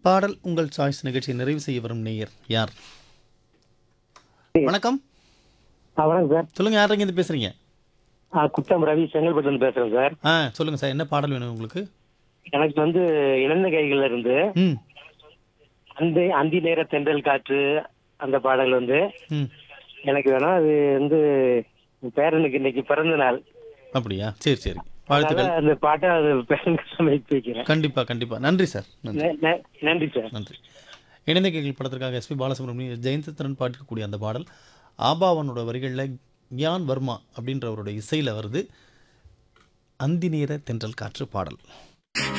பாடல் உங்கள் சாய்ஸ் நிகழ்ச்சியை நிறைவு செய்ய வரும் நேயர் யார் வணக்கம் ஆ வணக்கம் சார் சொல்லுங்க யார் இருந்து பேசுறீங்க ஆ குத்தம் ரவி செங்கல்பட்டுலேருந்து பேசுகிறேன் சார் ஆ சொல்லுங்க சார் என்ன பாடல் வேணும் உங்களுக்கு எனக்கு வந்து இழந்த கைகள்ல இருந்து ம் அந்த அந்தி நேர தென்றல் காற்று அந்த பாடல் வந்து ம் எனக்கு வேணும் அது வந்து என் பேரனுக்கு இன்னைக்கு பிறந்த நாள் அப்படியா சரி சரி வாழ்த்துக்கள் அதனால அந்த பாட்டை அது பேரனுக்கு சமைத்து வைக்கிறேன் கண்டிப்பா கண்டிப்பா நன்றி சார் நன்றி ந- ந- நன்றி சார் நன்றி இணைந்த கேள்வி படத்திற்காக எஸ்பி பாலசுப்ரமணியம் ஜெயந்தத்திரன் பாடிக்கக்கூடிய அந்த பாடல் ஆபாவனோட வரிகளில் கியான் வர்மா அப்படின்றவருடைய இசையில் வருது அந்தி நேர தென்றல் காற்று பாடல்